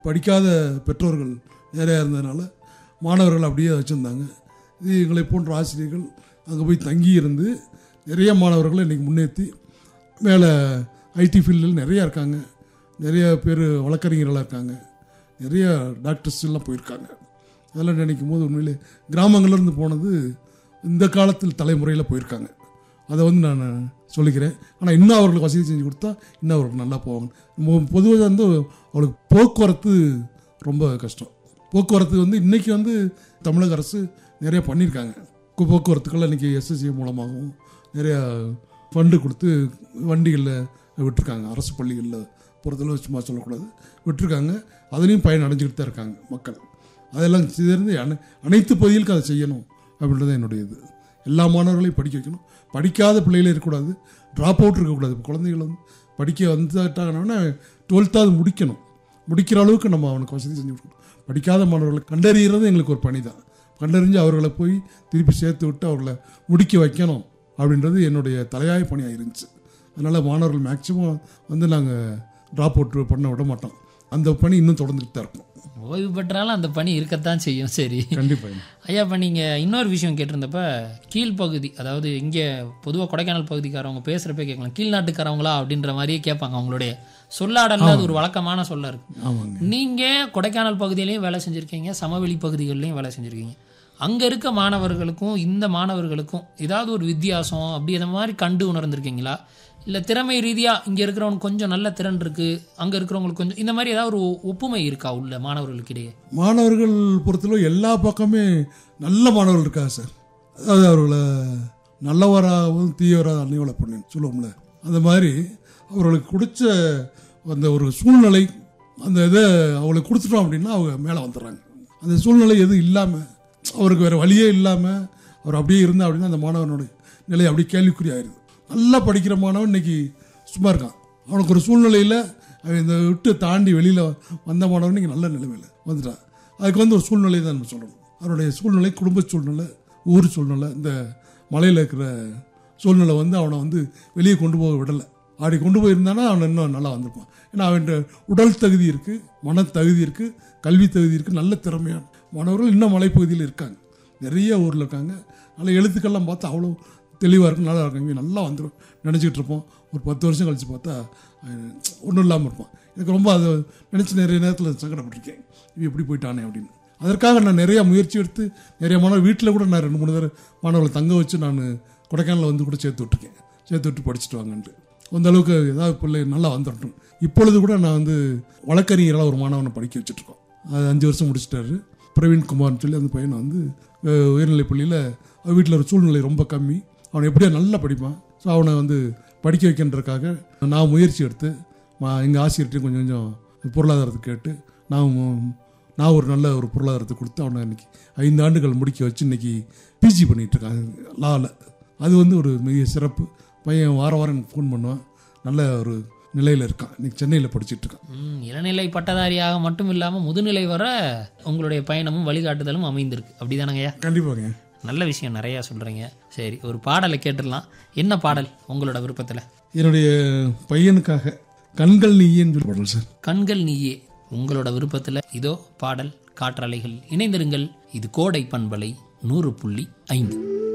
படிக்காத பெற்றோர்கள் நிறையா இருந்ததுனால மாணவர்கள் அப்படியே வச்சுருந்தாங்க இது எங்களை போன்ற ஆசிரியர்கள் அங்கே போய் தங்கி இருந்து நிறைய மாணவர்களை இன்றைக்கி முன்னேற்றி மேலே ஐடி ஃபீல்டில் நிறையா இருக்காங்க நிறைய பேர் வழக்கறிஞர்களாக இருக்காங்க நிறைய டாக்டர்ஸ் எல்லாம் போயிருக்காங்க அதெல்லாம் நினைக்கும் போது உண்மையிலே கிராமங்கள்லேருந்து போனது இந்த காலத்தில் தலைமுறையில் போயிருக்காங்க அதை வந்து நான் சொல்லிக்கிறேன் ஆனால் இன்னும் அவர்களுக்கு வசதி செஞ்சு கொடுத்தா இன்னும் அவர்களுக்கு நல்லா போவாங்க பொதுவாக வந்து அவளுக்கு போக்குவரத்து ரொம்ப கஷ்டம் போக்குவரத்து வந்து இன்றைக்கி வந்து தமிழக அரசு நிறைய பண்ணியிருக்காங்க கு- போக்குவரத்துக்கெல்லாம் இன்றைக்கி எஸ்எஸ்சி மூலமாகவும் நிறையா ஃபண்டு கொடுத்து வண்டிகளில் விட்டுருக்காங்க அரசு பள்ளிகளில் பொறுத்தளவு சும்மா சொல்லக்கூடாது விட்டுருக்காங்க அதுலேயும் பயன் அடைஞ்சிக்கிட்டு தான் இருக்காங்க மக்கள் அதெல்லாம் சேர்ந்து அனை அனைத்து பகுதிகளுக்கும் அதை செய்யணும் அப்படின்றது என்னுடைய இது எல்லா மாணவர்களையும் படிக்க வைக்கணும் படிக்காத பிள்ளைகளே இருக்கக்கூடாது ட்ராப் அவுட் இருக்கக்கூடாது இப்போ குழந்தைகள் வந்து படிக்க வந்துட்டாங்கன்னா டுவெல்த்தாவது முடிக்கணும் முடிக்கிற அளவுக்கு நம்ம அவனுக்கு வசதி செஞ்சு கொடுக்கணும் படிக்காத மாணவர்களை கண்டறிகிறது எங்களுக்கு ஒரு பணி தான் கண்டறிஞ்சு அவர்களை போய் திருப்பி சேர்த்து விட்டு அவர்களை முடிக்க வைக்கணும் அப்படின்றது என்னுடைய தலையாய பணியாக இருந்துச்சு அதனால் மாணவர்கள் மேக்சிமம் வந்து நாங்கள் ட்ராப் அவுட் பண்ண விட மாட்டோம் அந்த பணி இன்னும் தொடர்ந்துட்டு தான் இருக்கும் ஓய்வு பெற்றாலும் அந்த பணி இருக்கத்தான் செய்யும் சரி கண்டிப்பாக ஐயா இப்போ நீங்கள் இன்னொரு விஷயம் கேட்டிருந்தப்ப கீழ்ப்பகுதி அதாவது இங்கே பொதுவாக கொடைக்கானல் பகுதிக்காரவங்க பேசுகிறப்ப கேட்கலாம் கீழ்நாட்டுக்காரவங்களா அப்படின்ற மாதிரியே கேட்பாங்க அவங்களுடைய சொல்லாடல்ல அது ஒரு வழக்கமான சொல்ல இருக்கு ஆமாங்க நீங்கள் கொடைக்கானல் பகுதியிலையும் வேலை செஞ்சுருக்கீங்க சமவெளி பகுதிகளிலையும் வேலை செஞ்சுருக்கீங்க அங்கே இருக்க மாணவர்களுக்கும் இந்த மாணவர்களுக்கும் ஏதாவது ஒரு வித்தியாசம் அப்படி அந்த மாதிரி கண்டு உணர்ந்திருக்கீங்களா இல்லை திறமை ரீதியாக இங்கே இருக்கிறவனுக்கு கொஞ்சம் நல்ல திறன் இருக்குது அங்கே இருக்கிறவங்களுக்கு கொஞ்சம் இந்த மாதிரி ஏதாவது ஒரு ஒப்புமை இருக்கா உள்ள மாணவர்களுக்கு இடையே மாணவர்கள் பொறுத்தளவு எல்லா பக்கமே நல்ல மாணவர்கள் இருக்காங்க சார் அதாவது அவர்களை நல்லவராகவும் தீயவராக அன்னையோட பண்ணு சொல்லுவோம்ல அந்த மாதிரி அவர்களுக்கு கொடுத்த அந்த ஒரு சூழ்நிலை அந்த இதை அவங்களுக்கு கொடுத்துட்டோம் அப்படின்னா அவங்க மேலே வந்துடுறாங்க அந்த சூழ்நிலை எதுவும் இல்லாமல் அவருக்கு வேறு வழியே இல்லாமல் அவர் அப்படியே இருந்தா அப்படின்னா அந்த மாணவனுடைய நிலை அப்படியே கேள்விக்குறியாயிருது நல்லா படிக்கிற மாணவன் இன்னைக்கு சும்மா இருக்கான் அவனுக்கு ஒரு சூழ்நிலையில் அவன் இந்த விட்டு தாண்டி வெளியில் வந்த மாணவன் இன்னைக்கு நல்ல நிலைமையில் வந்துட்டான் அதுக்கு வந்து ஒரு சூழ்நிலை தான் நம்ம சொல்லணும் அவனுடைய சூழ்நிலை குடும்ப சூழ்நிலை ஊர் சூழ்நிலை இந்த மலையில் இருக்கிற சூழ்நிலை வந்து அவனை வந்து வெளியே கொண்டு போக விடலை அப்படி கொண்டு போயிருந்தானா அவன் இன்னும் நல்லா வந்திருப்பான் ஏன்னா அவன் உடல் தகுதி இருக்குது மன தகுதி இருக்குது கல்வி தகுதி இருக்குது நல்ல திறமையான மாணவர்கள் இன்னும் மலைப்பகுதியில் இருக்காங்க நிறைய ஊரில் இருக்காங்க நல்ல எழுத்துக்கள்லாம் பார்த்தா அவ்வளோ தெளிவாக இருக்கும் நல்லா இருக்கும் இவன் நல்லா வந்துடும் நினச்சிக்கிட்டு இருப்போம் ஒரு பத்து வருஷம் கழித்து பார்த்தா ஒன்றும் இல்லாமல் இருப்பான் எனக்கு ரொம்ப அதை நினச்சி நிறைய நேரத்தில் சங்கடப்பட்டிருக்கேன் இவன் எப்படி போயிட்டானே அப்படின்னு அதற்காக நான் நிறைய முயற்சி எடுத்து நிறைய மாணவர் வீட்டில் கூட நான் ரெண்டு மூணு தடவை மாணவர்களை தங்க வச்சு நான் கொடைக்கானலில் வந்து கூட சேர்த்து விட்ருக்கேன் சேர்த்து விட்டு படிச்சுட்டு வாங்கன்ட்டு அந்த அளவுக்கு ஏதாவது பிள்ளை நல்லா வந்துடட்டும் இப்பொழுது கூட நான் வந்து வழக்கறிஞராக ஒரு மாணவனை படிக்க வச்சுட்ருக்கோம் அது அஞ்சு வருஷம் முடிச்சிட்டாரு பிரவீன் குமார்னு சொல்லி அந்த பையனை வந்து அஹ், உயர்நிலைப் பள்ளியில் அவன் வீட்டில் ஒரு சூழ்நிலை ரொம்ப கம்மி அவனை எப்படியோ நல்லா படிப்பான் ஸோ அவனை வந்து படிக்க வைக்கின்றதுக்காக நான் முயற்சி எடுத்து எங்கள் ஆசிரியர்கிட்டையும் கொஞ்சம் கொஞ்சம் பொருளாதாரத்தை கேட்டு நான் மு- நான் ஒரு நல்ல ஒரு பொருளாதாரத்தை கொடுத்து அவனை இன்னைக்கு ஐந்து ஆண்டுகள் முடிக்க வச்சு இன்னைக்கு பிஜி பண்ணிட்டு இருக்கான் லாவில் அது வந்து ஒரு மிக சிறப்பு பையன் வாரம் வாரம் எனக்கு ஃபோன் பண்ணுவான் நல்ல ஒரு நிலையில் இருக்கான் இன்னைக்கு சென்னையில் படிச்சிட்டு இருக்கான் ம், இளநிலை பட்டதாரியாக மட்டும் இல்லாமல் முதுநிலை வர உங்களுடைய பயணமும் வழிகாட்டுதலும் அமைந்திருக்கு அப்படிதானங்கய்யா கண்டிப்பாங்க நல்ல விஷயம் நிறையா சொல்கிறீங்க சரி ஒரு பாடலை கேட்டுடலாம் என்ன பாடல் உங்களோட விருப்பத்தில் என்னுடைய பையனுக்காக கண்கள் நீயேன்னு சொல்லி பாடல் சார் கண்கள் நீயே உங்களோட விருப்பத்தில் இதோ பாடல் காற்றலைகள் இணைந்திருங்கள் இது கோடை பண்பலை நூறு புள்ளி ஐந்து